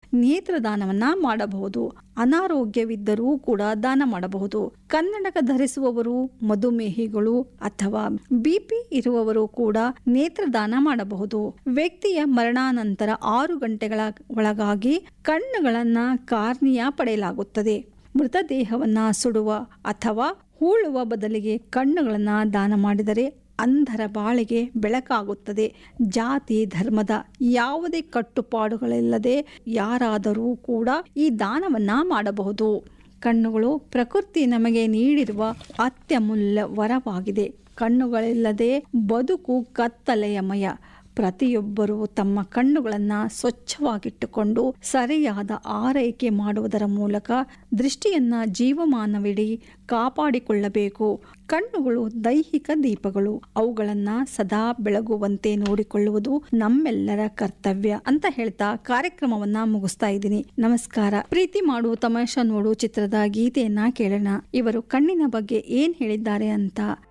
ನೇತ್ರದಾನವನ್ನ ಮಾಡಬಹುದು ಅನಾರೋಗ್ಯವಿದ್ದರೂ ಕೂಡ ದಾನ ಮಾಡಬಹುದು ಕನ್ನಡಕ ಧರಿಸುವವರು ಮಧುಮೇಹಿಗಳು ಅಥವಾ ಬಿಪಿ ಇರುವವರು ಕೂಡ ನೇತ್ರದಾನ ಮಾಡಬಹುದು ವ್ಯಕ್ತಿಯ ಮರಣಾನಂತರ ಆರು ಗಂಟೆಗಳ ಒಳಗಾಗಿ ಕಣ್ಣುಗಳನ್ನ ಕಾರ್ನಿಯ ಪಡೆಯಲಾಗುತ್ತದೆ ಮೃತದೇಹವನ್ನ ಸುಡುವ ಅಥವಾ ಹೂಳುವ ಬದಲಿಗೆ ಕಣ್ಣುಗಳನ್ನ ದಾನ ಮಾಡಿದರೆ ಅಂಧರ ಬಾಳಿಗೆ ಬೆಳಕಾಗುತ್ತದೆ ಜಾತಿ ಧರ್ಮದ ಯಾವುದೇ ಕಟ್ಟುಪಾಡುಗಳಿಲ್ಲದೆ ಯಾರಾದರೂ ಕೂಡ ಈ ದಾನವನ್ನ ಮಾಡಬಹುದು ಕಣ್ಣುಗಳು ಪ್ರಕೃತಿ ನಮಗೆ ನೀಡಿರುವ ಅತ್ಯಮೂಲ್ಯ ವರವಾಗಿದೆ ಕಣ್ಣುಗಳಿಲ್ಲದೆ ಬದುಕು ಕತ್ತಲೆಯಮಯ ಪ್ರತಿಯೊಬ್ಬರೂ ತಮ್ಮ ಕಣ್ಣುಗಳನ್ನು ಸ್ವಚ್ಛವಾಗಿಟ್ಟುಕೊಂಡು ಸರಿಯಾದ ಆರೈಕೆ ಮಾಡುವುದರ ಮೂಲಕ ದೃಷ್ಟಿಯನ್ನ ಜೀವಮಾನವಿಡೀ ಕಾಪಾಡಿಕೊಳ್ಳಬೇಕು ಕಣ್ಣುಗಳು ದೈಹಿಕ ದೀಪಗಳು ಅವುಗಳನ್ನ ಸದಾ ಬೆಳಗುವಂತೆ ನೋಡಿಕೊಳ್ಳುವುದು ನಮ್ಮೆಲ್ಲರ ಕರ್ತವ್ಯ ಅಂತ ಹೇಳ್ತಾ ಕಾರ್ಯಕ್ರಮವನ್ನ ಮುಗಿಸ್ತಾ ಇದ್ದೀನಿ ನಮಸ್ಕಾರ ಪ್ರೀತಿ ಮಾಡು ತಮಾಷಾ ನೋಡು ಚಿತ್ರದ ಗೀತೆಯನ್ನ ಕೇಳೋಣ ಇವರು ಕಣ್ಣಿನ ಬಗ್ಗೆ ಏನ್ ಹೇಳಿದ್ದಾರೆ ಅಂತ